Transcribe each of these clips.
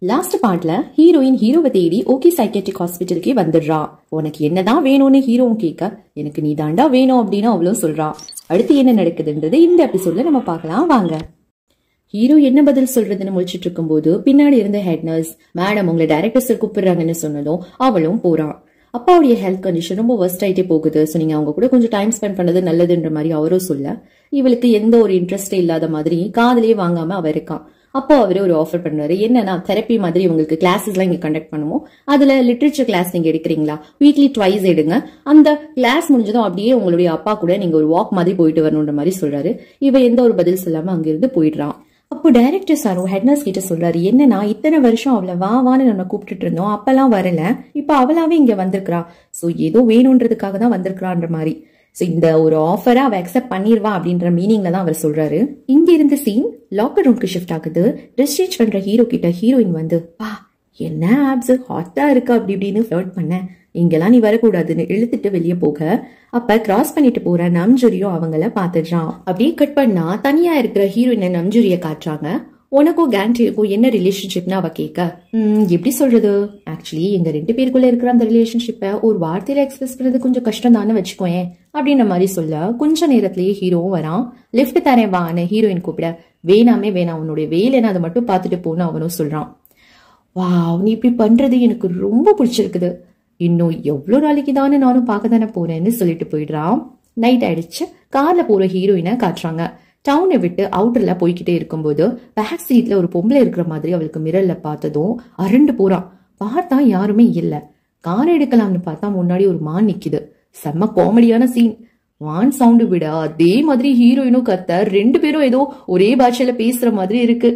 last பார்ட்ல heroine ஹீரோவை தேடி ஓகே சைக்கேட்ரிக் ஹாஸ்பிட்டலுக்கே வந்துடுறா உனக்கு என்னதான் வேணும்னு ஹீரோவும் கேட்க எனக்கு நீ தாண்டா வேணும் அப்படின்னு அவளும் சொல்றா அடுத்து என்ன நடக்குதுன்றது இந்த எபிசோட்ல நம்ம பார்க்கலாம் வாங்க ஹீரோ என்ன பதில் சொல்றதுன்னு முடிச்சிட்டு இருக்கும்போது பின்னாடி இருந்த ஹெட் நர்ஸ் மேடம் உங்களை டைரக்டர் சார் கூப்பிடுறாங்கன்னு சொன்னதும் அவளும் போறான் அப்பாவுடைய ஹெல்த் கண்டிஷன் ரொம்ப ஒர்ஸ்ட் ஆயிட்டே போகுது ஸோ நீங்க அவங்க கூட கொஞ்சம் டைம் ஸ்பெண்ட் பண்ணது நல்லதுன்ற மாதிரி அவரும் சொல்ல இவளுக்கு எந்த ஒரு இன்ட்ரெஸ்டே இல்லாத மாதிரி காதலே வாங்காம அவ இருக்கான் அப்போ அவரு ஒரு ஆஃபர் பண்றாரு என்னன்னா தெரப்பி மாதிரி உங்களுக்கு கிளாஸஸ்லாம் இங்க கண்டக்ட் பண்ணுவோம் அதுல லிட்ரேச்சர் கிளாஸ் நீங்க எடுக்கிறீங்களா வீக்லி ட்வைஸ் எடுங்க அந்த கிளாஸ் முடிஞ்சதும் அப்படியே உங்களுடைய அப்பா கூட நீங்க ஒரு வாக் மாதிரி போயிட்டு வரணுன்ற மாதிரி சொல்றாரு இவ எந்த ஒரு பதில் சொல்லாம அங்கிருந்து போயிடுறான் அப்போ டைரக்டர் சாரும் ஹெட்னர்ஸ் கிட்ட சொல்றாரு என்னன்னா இத்தனை வருஷம் அவளை வா வான்னு நம்ம கூப்பிட்டுட்டு இருந்தோம் அப்பெல்லாம் வரல இப்ப அவளாவே இங்க வந்திருக்கிறா சோ ஏதோ வேணும்ன்றதுக்காக தான் வந்திருக்கிறான்ற மாதிரி சோ இந்த ஒரு ஆஃபரை அவ அக்செப்ட் பண்ணிருவா அப்படின்ற மீனிங்ல தான் அவர் சொல்றாரு இங்க இருந்த சீன் லாக்கர் ரூம்க்கு ஷிஃப்ட் ஆகுது ட்ரெஸ் சேஞ்ச் பண்ற ஹீரோ கிட்ட ஹீரோயின் வந்து பா என்ன ஆப்ஸ் ஹாட்டா இருக்கு அப்படி இப்படின்னு ஃபிளர்ட் பண்ண இங்கெல்லாம் நீ வரக்கூடாதுன்னு இழுத்துட்டு வெளியே போக அப்ப கிராஸ் பண்ணிட்டு போற நம்ஜுரியும் அவங்கள பாத்துடுறான் அப்படியே கட் பண்ணா தனியா இருக்கிற ஹீரோயினை நம்ஜுரிய காட்டுறாங்க உனக்கும் கேன்ட்ரிக்கும் என்ன ரிலேஷன்ஷிப்னு அவ கேட்க "ம், எப்படி சொல்றது ஆக்சுவலி எங்க ரெண்டு பேருக்குள்ள இருக்கிற அந்த ரிலேஷன்ஷிப்பை ஒரு வார்த்தையில எக்ஸ்பிரஸ் பண்றது கொஞ்சம் கஷ்டம் தானே வச்சுக்கோயேன் அப்படின்ற மாதிரி சொல்ல கொஞ்ச நேரத்திலேயே ஹீரோவும் வரான் லிஃப்ட் தரேன் வான்னு ஹீரோயின் கூப்பிட வேணாமே வேணாம் உன்னுடைய வேலைன்னு அதை மட்டும் பார்த்துட்டு போன்னு அவனும் சொல்றான் வாவ் நீ இப்படி பண்றது எனக்கு ரொம்ப பிடிச்சிருக்குது இன்னும் எவ்வளோ நாளைக்கு தானே நானும் பார்க்க தானே போறேன்னு சொல்லிட்டு போயிடுறான் நைட் ஆயிடுச்சு கார்ல போற ஹீரோயினை காட்டுறாங்க டவுனை விட்டு அவுட்டர்ல போய்கிட்டே இருக்கும்போது பேக் சீட்ல ஒரு பொம்பளை இருக்கிற மாதிரி அவளுக்கு மிரர்ல பார்த்ததும் அரண்டு போறான் பார்த்தா யாருமே இல்ல கார் எடுக்கலாம்னு பார்த்தா முன்னாடி ஒரு மான் நிக்குது செம்ம காமெடியான சீன் வான் சவுண்டு விட அதே மாதிரி ஹீரோயினும் கத்த ரெண்டு பேரும் ஏதோ ஒரே பாஷையில பேசுற மாதிரி இருக்கு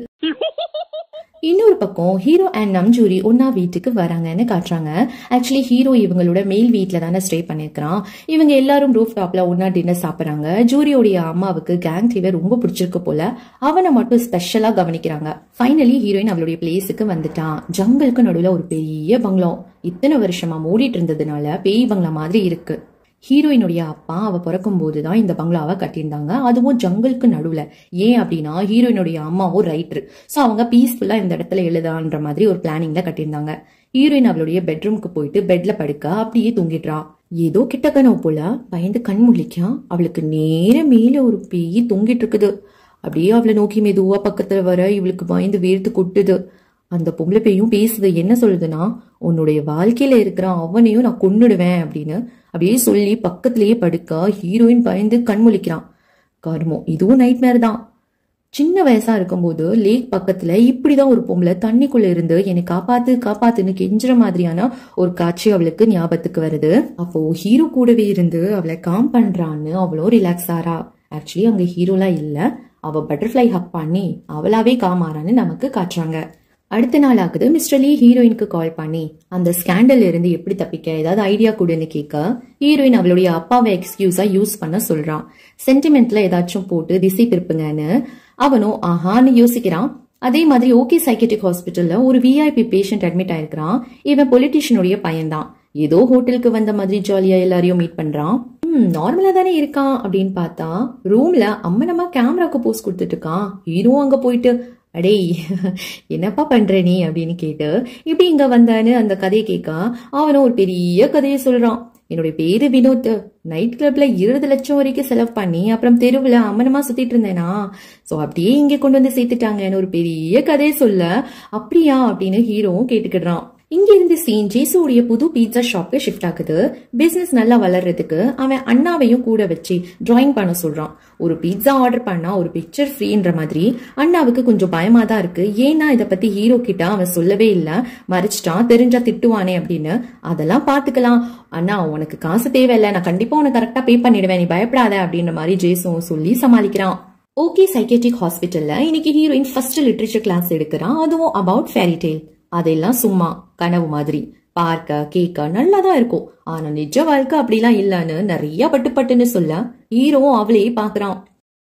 இன்னொரு பக்கம் ஹீரோ அண்ட் நம்ஜூரி ஒன்னா வீட்டுக்கு வராங்கன்னு காட்டுறாங்க ஆக்சுவலி ஹீரோ இவங்களோட மேல் வீட்ல தானே ஸ்டே பண்ணிருக்கான் இவங்க எல்லாரும் ரூஃப் டாப்ல ஒன்னா டின்னர் சாப்பிடுறாங்க ஜூரியோடைய அம்மாவுக்கு கேங் ஃபீவர் ரொம்ப பிடிச்சிருக்கு போல அவனை மட்டும் ஸ்பெஷலா கவனிக்கிறாங்க ஃபைனலி ஹீரோயின் அவளுடைய பிளேஸுக்கு வந்துட்டான் ஜங்கலுக்கு நடுவுல ஒரு பெரிய பங்களா இத்தனை வருஷமா மூடிட்டு இருந்ததுனால பேய் பங்களா மாதிரி இருக்கு ஹீரோயினுடைய அப்பா அவ பிறக்கும் போதுதான் இந்த பங்களாவை கட்டியிருந்தாங்க அதுவும் ஜங்கலுக்கு நடுவுல ஏன் அப்படின்னா ஹீரோயினுடைய அம்மாவும் ரைட்டர் ஸோ அவங்க பீஸ்ஃபுல்லா இந்த இடத்துல எழுதான்ற மாதிரி ஒரு பிளானிங்ல கட்டியிருந்தாங்க ஹீரோயின் அவளுடைய பெட்ரூம்க்கு போயிட்டு பெட்ல படுக்க அப்படியே தூங்கிடுறா ஏதோ கிட்ட கனவு போல பயந்து கண் முழிக்கா அவளுக்கு நேர மேல ஒரு பேய் தொங்கிட்டு இருக்குது அப்படியே அவளை நோக்கி மெதுவா பக்கத்துல வர இவளுக்கு பயந்து வேர்த்து கொட்டுது அந்த பொம்பளை பேயும் பேசுது என்ன சொல்லுதுன்னா உன்னுடைய வாழ்க்கையில இருக்கிற அவனையும் நான் கொன்னுடுவேன் அப்படின்னு அப்படியே சொல்லி பக்கத்திலேயே படுக்க ஹீரோயின் பயந்து கண்முழிக்கிறான் கருமம் இதுவும் நைட் மேர் தான் சின்ன வயசா இருக்கும்போது லேக் பக்கத்துல இப்படிதான் ஒரு பொம்பளை தண்ணிக்குள்ள இருந்து என்னை காப்பாத்து காப்பாத்துன்னு கெஞ்சுற மாதிரியான ஒரு காட்சி அவளுக்கு ஞாபகத்துக்கு வருது அப்போ ஹீரோ கூடவே இருந்து அவளை காம் பண்றான்னு அவளும் ரிலாக்ஸ் ஆறா ஆக்சுவலி அங்க ஹீரோலாம் இல்ல அவ பட்டர்ஃப்ளை ஹக் பண்ணி அவளாவே காமாறான்னு நமக்கு காட்டுறாங்க அடுத்த நாள் ஆகுது மிஸ்டர் லீ ஹீரோயினுக்கு கால் பண்ணி அந்த ஸ்கேண்டல் இருந்து எப்படி தப்பிக்க ஏதாவது ஐடியா கொடுன்னு கேட்க ஹீரோயின் அவளுடைய அப்பாவை எக்ஸ்கியூஸா யூஸ் பண்ண சொல்றான் சென்டிமெண்ட்ல ஏதாச்சும் போட்டு திசை திருப்புங்கன்னு அவனும் ஆஹான்னு யோசிக்கிறான் அதே மாதிரி ஓகே சைக்கேட்டிக் ஹாஸ்பிட்டல்ல ஒரு விஐபி பேஷண்ட் அட்மிட் ஆயிருக்கிறான் இவன் பொலிட்டிஷியனுடைய பையன்தான் ஏதோ ஹோட்டலுக்கு வந்த மாதிரி ஜாலியா எல்லாரையும் மீட் பண்றான் ம் நார்மலா தானே இருக்கான் அப்படின்னு பார்த்தா ரூம்ல அம்மனமா கேமராக்கு போஸ் கொடுத்துட்டு இருக்கான் ஹீரோ அங்க போயிட்டு அடேய் என்னப்பா பண்ற நீ அப்படின்னு கேட்டு இப்படி இங்க வந்தான்னு அந்த கதையை கேட்க அவனும் ஒரு பெரிய கதையை சொல்றான் என்னுடைய பேரு வினோத் நைட் கிளப்ல இருபது லட்சம் வரைக்கும் செலவு பண்ணி அப்புறம் தெருவுல அம்மனமா சுத்திட்டு இருந்தேனா சோ அப்படியே இங்க கொண்டு வந்து சேர்த்துட்டாங்கன்னு ஒரு பெரிய கதையை சொல்ல அப்படியா அப்படின்னு ஹீரோவும் கேட்டுக்கிடுறான் இங்க இருந்து சீன் ஜேசுடைய புது பீட்சா ஷாப்க்கு ஷிஃப்ட் ஆகுது பிசினஸ் நல்லா வளர்றதுக்கு அவன் அண்ணாவையும் கூட வச்சு டிராயிங் பண்ண சொல்றான் ஒரு பீட்சா ஆர்டர் பண்ணா ஒரு பிக்சர் ஃப்ரீன்ற மாதிரி அண்ணாவுக்கு கொஞ்சம் பயமா தான் இருக்கு ஏன்னா இதை பத்தி ஹீரோ கிட்ட அவன் சொல்லவே இல்ல மறைச்சிட்டான் தெரிஞ்சா திட்டுவானே அப்படின்னு அதெல்லாம் பாத்துக்கலாம் அண்ணா உனக்கு காசு தேவையில்ல நான் கண்டிப்பா உனக்கு கரெக்டா பே பண்ணிடுவேன் நீ பயப்படாத அப்படின்ற மாதிரி ஜேசுவும் சொல்லி சமாளிக்கிறான் ஓகே சைக்கேட்ரிக் ஹாஸ்பிட்டல்ல இன்னைக்கு ஹீரோயின் ஃபர்ஸ்ட் லிட்ரேச்சர் கிளாஸ் எடுக்கிறான் அதுவும் அபவுட் ஃபேரி டெய்ல் அதெல்லாம் சும்மா கனவு மாதிரி பார்க்க கேட்க நல்லா தான் இருக்கும் ஆனா நிஜ வாழ்க்கை அப்படிலாம் இல்லைன்னு நிறைய பட்டு பட்டுன்னு சொல்ல ஹீரோவும் அவளையே பாக்குறான்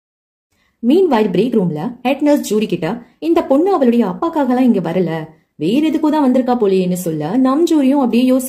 மீன் வைல் பிரேக் ரூம்ல ஹெட் நர்ஸ் ஜூடி கிட்ட இந்த பொண்ணு அவளுடைய அப்பாக்காகலாம் இங்க வரல வேற எதுக்கும் தான் வந்திருக்கா போலேன்னு சொல்ல நம் ஜூரியும் அப்படியே யோசிக்கிறான்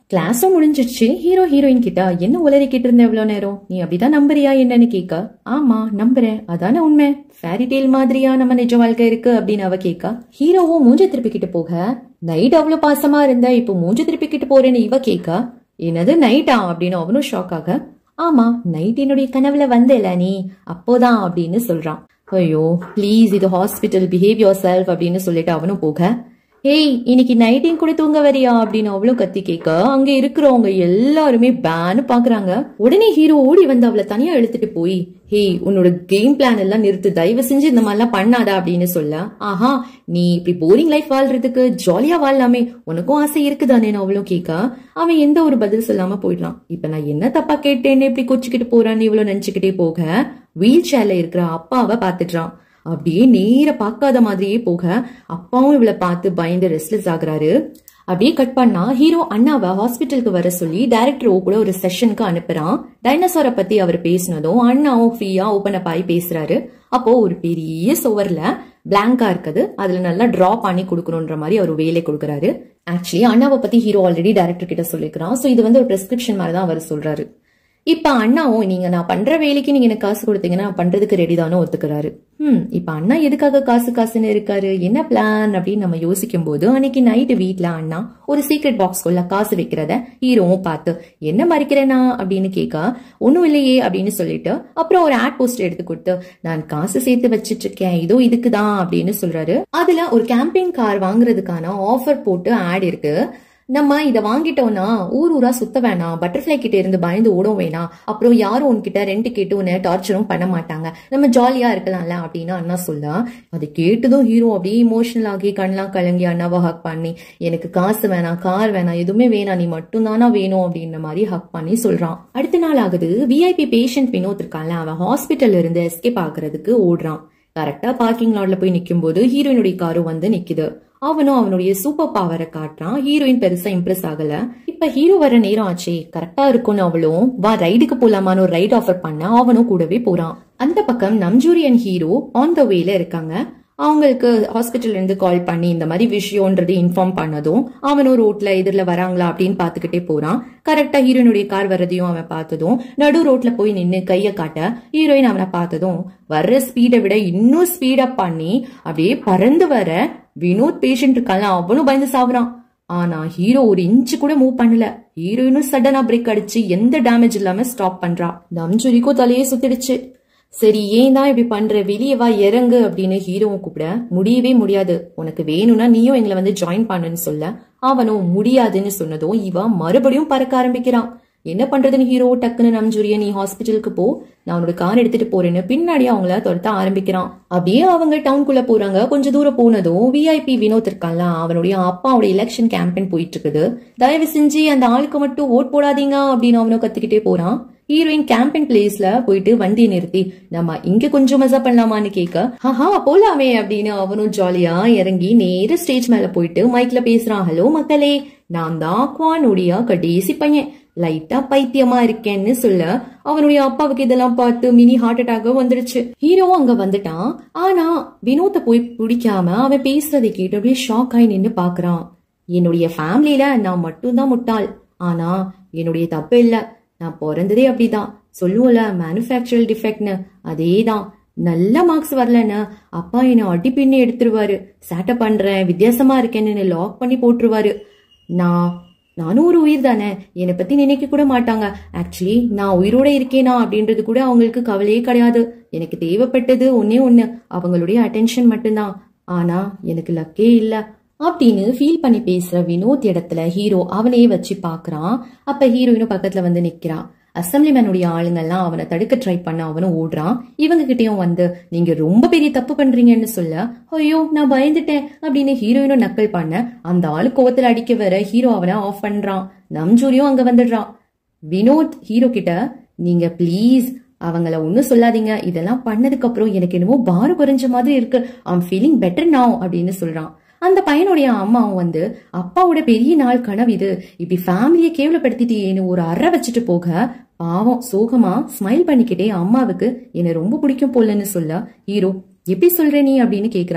கிளாஸும் முடிஞ்சிருச்சு ஹீரோ ஹீரோயின் கிட்ட என்ன உளறிக்கிட்டு இருந்த எவ்வளவு நேரம் நீ அப்படிதான் நம்புறியா என்னன்னு கேட்க ஆமா நம்புறேன் அதானே உண்மை ஃபேரி டேல் மாதிரியா நம்ம நிஜ வாழ்க்கை இருக்கு அப்படின்னு அவ கேட்க ஹீரோவும் மூஞ்ச திருப்பிக்கிட்டு போக நைட் அவ்வளவு பாசமா இருந்த இப்போ மூஞ்ச திருப்பிக்கிட்டு போறேன்னு இவ கேட்க என்னது நைட்டா அப்படின்னு அவனும் ஷாக் ஆக ஆமா நைட் என்னுடைய கனவுல வந்தல நீ அப்போதான் அப்படின்னு சொல்றான் ஐயோ ப்ளீஸ் இது ஹாஸ்பிட்டல் பிஹேவ் யோர் செல்ஃப் அப்படின்னு சொல்லிட்டு அவனும் போக ஏய் இன்னைக்கு நைட்டையும் கூட தூங்க வரியா அப்படின்னு அவளும் கத்தி கேட்க அங்க இருக்கிறவங்க எல்லாருமே பேனு பாக்குறாங்க உடனே ஹீரோ ஓடி வந்து அவளை தனியா இழுத்துட்டு போய் ஹேய் உன்னோட கேம் பிளான் எல்லாம் நிறுத்து தயவு செஞ்சு இந்த மாதிரிலாம் பண்ணாத அப்படின்னு சொல்ல ஆஹா நீ இப்படி போரிங் லைஃப் வாழ்றதுக்கு ஜாலியா வாழலாமே உனக்கும் ஆசை இருக்குதானே அவளும் கேட்க அவன் எந்த ஒரு பதில் சொல்லாம போயிடலாம் இப்ப நான் என்ன தப்பா கேட்டேன்னு இப்படி கொச்சிக்கிட்டு போறான்னு இவ்வளவு நினைச்சுக்கிட்டே போக வீல் சேர்ல இருக்கிற அப்பாவை பாத்துட்டான் அப்படியே நேர பார்க்காத மாதிரியே போக அப்பாவும் இவளை பார்த்து பயந்து ரெஸ்ட்லெஸ் ஆகுறாரு அப்படியே கட் பண்ணா ஹீரோ அண்ணாவை ஹாஸ்பிட்டலுக்கு வர சொல்லி டைரக்டர் ஓ கூட ஒரு செஷனுக்கு அனுப்புறான் டைனோசாரை பத்தி அவர் பேசினதும் அண்ணாவும் ஃப்ரீயா ஓபன் அப் ஆகி பேசுறாரு அப்போ ஒரு பெரிய சுவர்ல பிளாங்கா இருக்குது அதுல நல்லா டிரா பண்ணி கொடுக்கணுன்ற மாதிரி அவர் வேலை கொடுக்குறாரு ஆக்சுவலி அண்ணாவை பத்தி ஹீரோ ஆல்ரெடி டைரக்டர் கிட்ட சொல்லிக்கிறான் ஸோ இது வந்து ஒரு பிரெஸ்கிரிப்ஷன் மாதிரி தான் அவர் சொல்றாரு இப்ப அண்ணாவும் நீங்க நான் பண்ற வேலைக்கு நீங்க எனக்கு காசு கொடுத்தீங்கன்னா நான் பண்றதுக்கு ரெடி தானோ ஒத்துக்கிறாரு ம் இப்ப அண்ணா எதுக்காக காசு காசுன்னு இருக்காரு என்ன பிளான் அப்படின்னு நம்ம யோசிக்கும் போது அன்னைக்கு நைட்டு வீட்ல அண்ணா ஒரு சீக்ரெட் பாக்ஸ்குள்ள காசு வைக்கிறத ஹீரோவும் பார்த்து என்ன மறைக்கிறேனா அப்படின்னு கேட்க ஒண்ணும் இல்லையே அப்படின்னு சொல்லிட்டு அப்புறம் ஒரு ஆட் போஸ்ட் எடுத்து கொடுத்து நான் காசு சேர்த்து வச்சிட்டு இருக்கேன் இதோ இதுக்குதான் அப்படின்னு சொல்றாரு அதுல ஒரு கேம்பெயின் கார் வாங்குறதுக்கான ஆஃபர் போட்டு ஆட் இருக்கு நம்ம இதை வாங்கிட்டோம்னா ஊர் ஊரா சுத்த வேணாம் பட்டர்ஃப்ளை கிட்ட இருந்து பயந்து ஓடும் வேணாம் அப்புறம் யாரும் உன்கிட்ட ரெண்ட் கேட்டு உன்னை டார்ச்சரும் பண்ண மாட்டாங்க நம்ம ஜாலியா இருக்கலாம்ல அப்படின்னு அண்ணா சொல்ல அது கேட்டதும் ஹீரோ அப்படியே இமோஷனல் ஆகி கண்ணெல்லாம் கலங்கி அண்ணாவை ஹக் பண்ணி எனக்கு காசு வேணாம் கார் வேணாம் எதுவுமே வேணாம் நீ மட்டும் தானா வேணும் அப்படின்ற மாதிரி ஹக் பண்ணி சொல்றான் அடுத்த நாள் ஆகுது விஐபி பேஷண்ட் வினோத் இருக்கான்ல அவன் ஹாஸ்பிட்டல்ல இருந்து எஸ்கேப் ஆகுறதுக்கு ஓடுறான் கரெக்டா பார்க்கிங் லாட்ல போய் நிக்கும் போது ஹீரோயினுடைய காரும் வந்து நிக்குது அவனும் அவனுடைய சூப்பர் பவரை காட்டுறான் ஹீரோயின் பெருசா இம்ப்ரெஸ் ஆகல இப்ப ஹீரோ வர நேரம் ஆச்சு கரெக்டா இருக்கும்னு அவளும் வா ரைடுக்கு போலாமான்னு ஒரு ரைட் ஆஃபர் பண்ண அவனும் கூடவே போறான் அந்த பக்கம் நம்ஜூரியன் ஹீரோ ஆன் த வேல இருக்காங்க அவங்களுக்கு ஹாஸ்பிட்டல்ல இருந்து கால் பண்ணி இந்த மாதிரி விஷயம்ன்றது இன்ஃபார்ம் பண்ணதும் அவனும் ரோட்ல எதிரில் வராங்களா அப்படின்னு பாத்துக்கிட்டே போறான் கரெக்டா ஹீரோயினுடைய கார் வர்றதையும் அவன் பார்த்ததும் நடு ரோட்ல போய் நின்னு கைய காட்ட ஹீரோயின் அவனை பார்த்ததும் வர்ற ஸ்பீடை விட இன்னும் ஸ்பீடப் பண்ணி அப்படியே பறந்து வர வினோத் பேஷண்ட் இருக்கான்ல அவனும் பயந்து சாவுறான் ஆனா ஹீரோ ஒரு இன்ச்சு கூட மூவ் பண்ணல ஹீரோயினும் சடனா பிரேக் அடிச்சு எந்த டேமேஜ் இல்லாம ஸ்டாப் பண்றா நம்ஜுரிக்கும் தலையே சுத்திடுச்சு சரி ஏன் தான் இப்படி பண்ற வெளியே வா இறங்கு அப்படின்னு ஹீரோவும் கூப்பிட முடியவே முடியாது உனக்கு வேணும்னா நீயும் எங்களை வந்து ஜாயின் பண்ணுன்னு சொல்ல அவனும் முடியாதுன்னு சொன்னதும் இவன் மறுபடியும் பறக்க ஆரம்பிக்கிறான் என்ன பண்றதுன்னு ஹீரோ டக்குன்னு நம்ஜுரிய நீ ஹாஸ்பிட்டலுக்கு போ நான் உன்னோட கார் எடுத்துட்டு போறேன்னு பின்னாடி அவங்கள துரத்த ஆரம்பிக்கிறான் அப்படியே அவங்க டவுனுக்குள்ள போறாங்க கொஞ்ச தூரம் போனதும் விஐபி வினோத் இருக்கான்ல அவனுடைய அப்பாவோட எலெக்ஷன் கேம்பெயின் போயிட்டு இருக்குது தயவு செஞ்சு அந்த ஆளுக்கு மட்டும் ஓட் போடாதீங்க அப்படின்னு அவனும் கத்திக்கிட்டே போறான் ஹீரோயின் கேம்பெயின் பிளேஸ்ல போயிட்டு வண்டியை நிறுத்தி நம்ம இங்க கொஞ்சம் மசா பண்ணலாமான்னு கேட்க ஆஹா போலாமே அப்படின்னு அவனும் ஜாலியா இறங்கி நேர ஸ்டேஜ் மேல போயிட்டு மைக்ல பேசுறான் ஹலோ மக்களே நான் தான் குவானுடைய கடைசி பையன் லைட்டா பைத்தியமா இருக்கேன்னு சொல்ல அவனுடைய அப்பாவுக்கு இதெல்லாம் பார்த்து மினி ஹார்ட் அட்டாக் வந்துடுச்சு ஹீரோவும் அங்க வந்துட்டான் ஆனா வினோத்தை போய் பிடிக்காம அவன் பேசுறதை கேட்டு அப்படியே ஷாக் ஆகி நின்னு பாக்குறான் என்னுடைய ஃபேமிலியில நான் மட்டும்தான் முட்டாள் ஆனா என்னுடைய தப்பு இல்ல நான் பிறந்ததே அப்படிதான் சொல்லுவோம்ல மேனுஃபேக்சரல் டிஃபெக்ட்னு அதே தான் நல்ல மார்க்ஸ் வரலன்னு அப்பா என்னை அடி பின்னி எடுத்துருவாரு சேட்டை பண்றேன் வித்தியாசமா இருக்கேன்னு லாக் பண்ணி போட்டுருவாரு நான் நானும் ஒரு உயிர் தானே என்னை பத்தி நினைக்க கூட மாட்டாங்க ஆக்சுவலி நான் உயிரோட இருக்கேனா அப்படின்றது கூட அவங்களுக்கு கவலையே கிடையாது எனக்கு தேவைப்பட்டது ஒன்னே ஒண்ணு அவங்களுடைய அட்டென்ஷன் மட்டும்தான் ஆனா எனக்கு லக்கே இல்ல அப்படின்னு ஃபீல் பண்ணி பேசுற வினோத் இடத்துல ஹீரோ அவனையே வச்சு பாக்குறான் அப்ப ஹீரோயினும் பக்கத்துல வந்து நிக்கிறான் அசம்பிளிமேனுடைய ஆளுங்கெல்லாம் அவனை தடுக்க ட்ரை பண்ண அவனும் ஓடுறான் இவங்க கிட்டயும் வந்து நீங்க ரொம்ப பெரிய தப்பு பண்றீங்கன்னு சொல்ல ஐயோ நான் பயந்துட்டேன் அப்படின்னு ஹீரோயினும் நக்கல் பண்ண அந்த ஆளு கோவத்துல அடிக்க வர ஹீரோ அவனை ஆஃப் பண்றான் நம்ஜூரியும் அங்க வந்துடுறான் வினோத் ஹீரோ கிட்ட நீங்க ப்ளீஸ் அவங்கள ஒன்னும் சொல்லாதீங்க இதெல்லாம் பண்ணதுக்கு அப்புறம் எனக்கு என்னமோ பாரு குறைஞ்ச மாதிரி இருக்கு ஐம் ஃபீலிங் பெட்டர் now அப்படின்னு சொல்றான் அந்த பையனுடைய அம்மாவும் வந்து அப்பாவோட பெரிய நாள் கனவு இது இப்படி ஃபேமிலியை கேவலப்படுத்திட்டேன்னு ஒரு அறை வச்சுட்டு போக பாவம் சோகமா ஸ்மைல் பண்ணிக்கிட்டே அம்மாவுக்கு என்னை ரொம்ப பிடிக்கும் போலன்னு சொல்ல ஹீரோ எப்படி சொல்ற நீ அப்படின்னு கேக்குறான்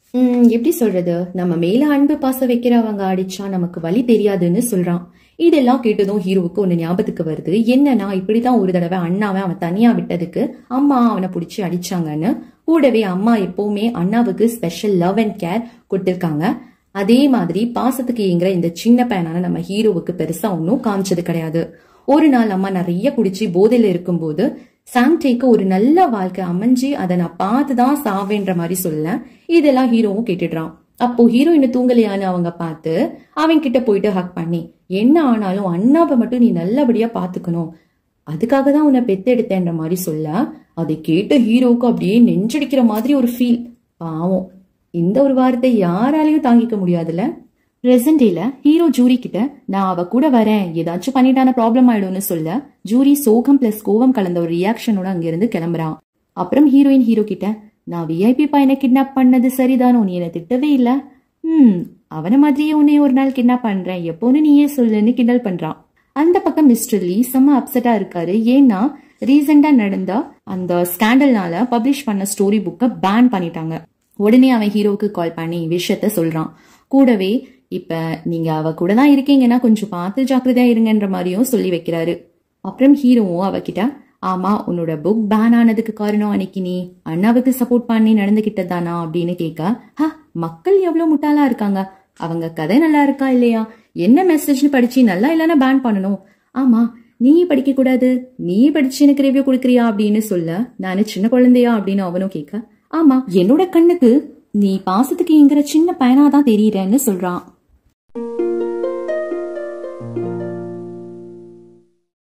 ம், எப்படி சொல்றது நம்ம மேல அன்பு பாசம் வைக்கிறவங்க அடிச்சா நமக்கு வலி தெரியாதுன்னு சொல்றான் இதெல்லாம் கேட்டதும் ஹீரோவுக்கு ஒண்ணு ஞாபகத்துக்கு வருது என்னன்னா இப்படிதான் ஒரு தடவை அண்ணாவை அவன் தனியா விட்டதுக்கு அம்மா அவனை பிடிச்சி அடிச்சாங்கன்னு கூடவே அம்மா எப்பவுமே அண்ணாவுக்கு ஸ்பெஷல் லவ் அண்ட் கேர் கொடுத்திருக்காங்க அதே மாதிரி பாசத்துக்கு ஏங்குற இந்த சின்ன பையனான நம்ம ஹீரோவுக்கு பெருசா ஒன்றும் காமிச்சது கிடையாது ஒரு நாள் அம்மா நிறைய குடிச்சு போதையில இருக்கும்போது சாம்டேக்கு ஒரு நல்ல வாழ்க்கை அமைஞ்சு அதை நான் பார்த்து தான் சாவேன்ற மாதிரி சொல்ல இதெல்லாம் ஹீரோவும் கேட்டுடுறான் அப்போ ஹீரோயின் தூங்கலையான்னு அவங்க பார்த்து அவன் கிட்ட போயிட்டு ஹக் பண்ணி என்ன ஆனாலும் அண்ணாவை மட்டும் நீ நல்லபடியா பாத்துக்கணும் அதுக்காக தான் உன்னை பெத்தெடுத்தேன்ற மாதிரி சொல்ல அதை கேட்ட ஹீரோவுக்கு அப்படியே நெஞ்சடிக்கிற மாதிரி ஒரு ஃபீல் பாவம் இந்த ஒரு வார்த்தை யாராலையும் தாங்கிக்க முடியாதுல்ல பிரசன்ட் டேல ஹீரோ ஜூரி கிட்ட நான் அவ கூட வரேன் ஏதாச்சும் பண்ணிட்டான ப்ராப்ளம் ஆயிடும்னு சொல்ல ஜூரி சோகம் பிளஸ் கோவம் கலந்த ஒரு ரியாக்ஷனோட அங்கிருந்து கிளம்புறான் அப்புறம் ஹீரோயின் ஹீரோ கிட்ட நான் விஐபி பையனை கிட்னாப் பண்ணது சரிதானோ நீ என்னை திட்டவே இல்ல ம் அவன மாதிரியே உன்னை ஒரு நாள் கிட்னாப் பண்றேன் எப்போன்னு நீயே சொல்லுன்னு கிண்டல் பண்றான் அந்த பக்கம் மிஸ்டர் லீ செம்ம அப்செட்டா இருக்காரு ஏன்னா ரீசெண்டா நடந்த அந்த ஸ்கேண்டல்னால பப்ளிஷ் பண்ண ஸ்டோரி புக்கை பேன் பண்ணிட்டாங்க உடனே அவன் ஹீரோவுக்கு கால் பண்ணி விஷயத்த சொல்றான் கூடவே இப்ப நீங்க அவ கூட தான் இருக்கீங்கன்னா கொஞ்சம் பார்த்து ஜாக்கிரதையா இருங்கன்ற மாதிரியும் சொல்லி வைக்கிறாரு அப்புறம் ஹீரோவும் அவகிட்ட ஆமா உன்னோட புக் பேன் ஆனதுக்கு காரணம் அன்னைக்கு நீ அண்ணாவுக்கு சப்போர்ட் பண்ணி நடந்துகிட்டதானா அப்படின்னு கேட்க ஹ மக்கள் எவ்வளவு முட்டாளா இருக்காங்க அவங்க கதை நல்லா இருக்கா இல்லையா என்ன மெசேஜ்னு படிச்சு நல்லா இல்லைன்னா பேன் பண்ணணும் ஆமா நீ படிக்க கூடாது நீ படிச்சு எனக்கு ரிவ்யூ கொடுக்குறியா அப்படின்னு சொல்ல நானு சின்ன குழந்தையா அப்படின்னு அவனும் கேட்க ஆமா என்னோட கண்ணுக்கு நீ பாசத்துக்கு எங்கிற சின்ன பையனாதான் தெரியறேன்னு சொல்றான்